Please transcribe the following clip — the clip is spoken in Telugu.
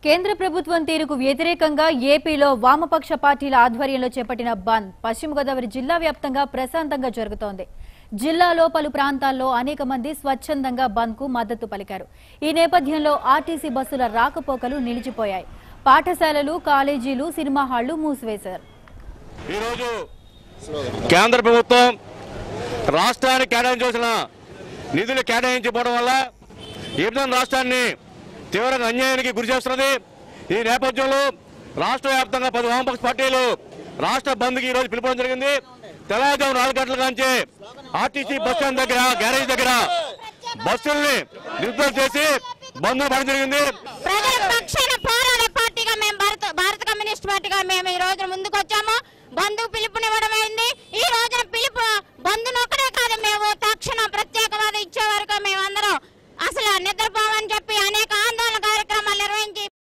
కేంద్ర ప్రభుత్వం తీరుకు వ్యతిరేకంగా ఏపీలో వామపక్ష పార్టీల ఆధ్వర్యంలో చేపట్టిన బంద్ పశ్చిమ గోదావరి జిల్లా వ్యాప్తంగా ప్రశాంతంగా జరుగుతోంది జిల్లాలో పలు ప్రాంతాల్లో అనేక మంది స్వచ్ఛందంగా బంద్ కు మద్దతు పలికారు ఈ నేపథ్యంలో ఆర్టీసీ బస్సుల రాకపోకలు నిలిచిపోయాయి పాఠశాలలు కాలేజీలు సినిమా హాళ్లు మూసివేశారు ఈరోజు కేంద్ర ప్రభుత్వం రాష్ట్రానికి కేటాయించవలసిన నిధులు కేటాయించకపోవడం వల్ల విభజన రాష్ట్రాన్ని తీవ్రంగా అన్యాయానికి గురి చేస్తున్నది ఈ నేపథ్యంలో రాష్ట్ర వ్యాప్తంగా పది వామపక్ష పార్టీలు రాష్ట్ర బంద్కి ఈరోజు పిలుపుకోవడం జరిగింది తెల్లవారుజాము నాలుగు గంటల నుంచి ఆర్టీసీ బస్ స్టాండ్ దగ్గర గ్యారేజ్ దగ్గర బస్సుల్ని నిలుపుదల చేసి బంద్ పడడం జరిగింది ప్రజలకు